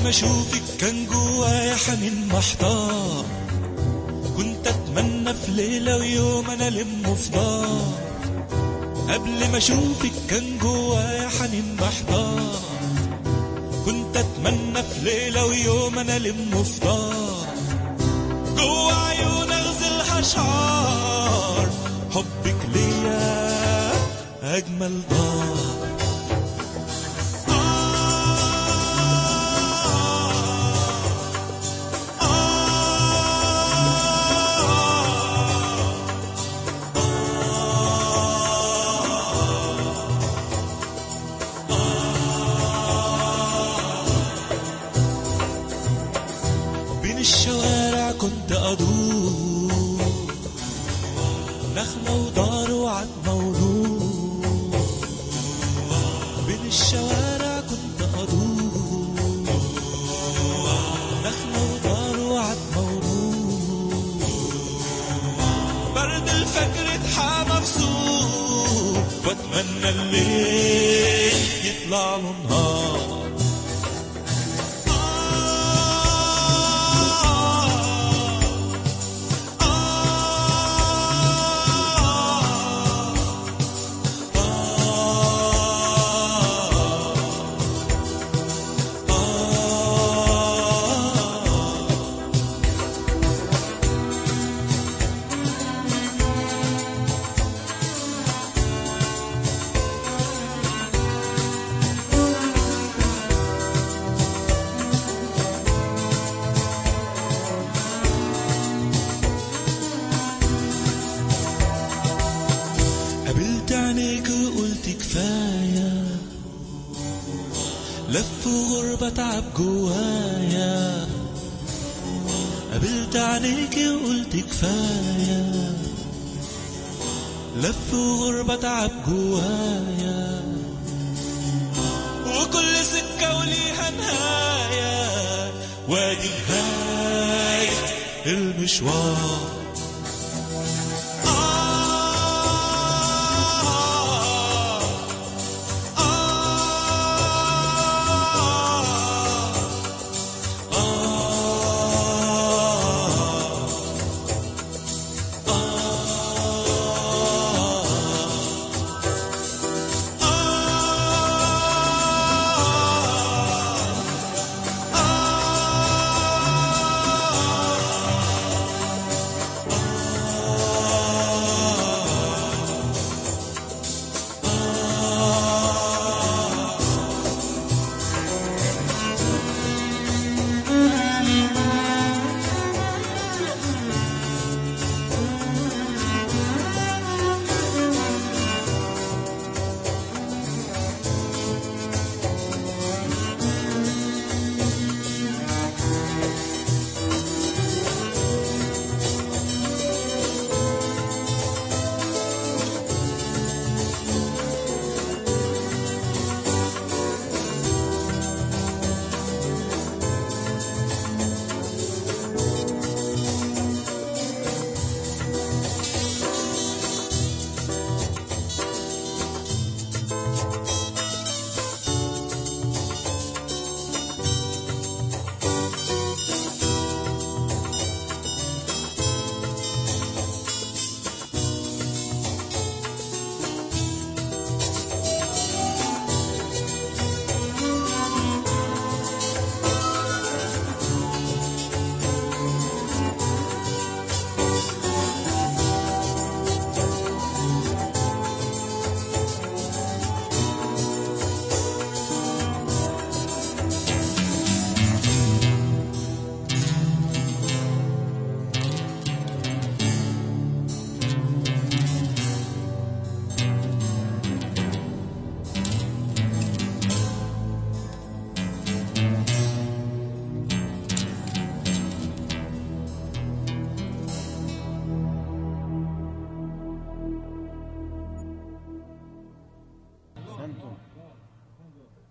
قبل ما اشوفك كان جوايا حنين محتار كنت اتمنى في ليلة ويوم انا الم في دار قبل ما اشوفك كان جوايا حنين محتار كنت اتمنى في ليلة ويوم انا الم في دار جوا عيون اغزلها شعار حبك ليا اجمل دار بين الشوارع كنت أدور نخلة ودار وعد مولود بين الشوارع كنت أدور نخلة ودار وعد مولود برد الفجر اتحى مفسوق واتمنى الليل يطلع له نهار قابلت عينيك وقلت كفاية لف وغربة تعب جوايا قابلت عينيك وقلت كفاية لف وغربة تعب جوايا وكل سكة وليها نهاية وادي نهاية المشوار